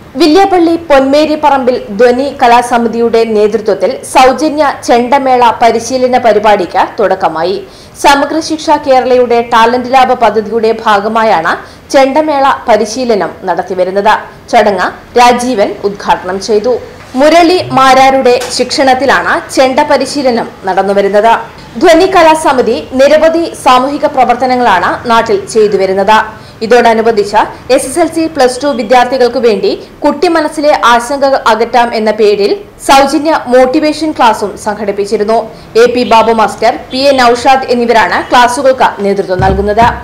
വില്യാപ്പള്ളി പൊന്മേരി പറമ്പിൽ ധ്വനി കലാസമിതിയുടെ നേതൃത്വത്തിൽ സൗജന്യ ചെണ്ടമേള പരിശീലന പരിപാടിക്ക് തുടക്കമായി സമഗ്ര ശിക്ഷ കേരളയുടെ ടാലന്റ് ലാബ് പദ്ധതിയുടെ ഭാഗമായാണ് ചെണ്ടമേള പരിശീലനം നടത്തിവരുന്നത് ചടങ്ങ് രാജീവൻ ഉദ്ഘാടനം ചെയ്തു മുരളി മാരാരുടെ ശിക്ഷണത്തിലാണ് ചെണ്ട പരിശീലനം നടന്നുവരുന്നത് ധ്വനി കലാസമിതി നിരവധി സാമൂഹിക പ്രവർത്തനങ്ങളാണ് നാട്ടിൽ ചെയ്തുവരുന്നത് ഇതോടനുബന്ധിച്ച് S S L C plus two വിദ്യാർത്ഥികൾക്കു വേണ്ടി കുട്ടി മനസ്സിലെ ആശങ്കകൾ അകറ്റാം എന്ന പേരിൽ സൗജന്യ മോട്ടിവേഷൻ ക്ലാസും സംഘടിപ്പിച്ചിരുന്നു A P Babu master P A Naushad എന്നിവരാണ് ക്ലാസുകൾക്ക് നേതൃത്വം നൽകുന്നത്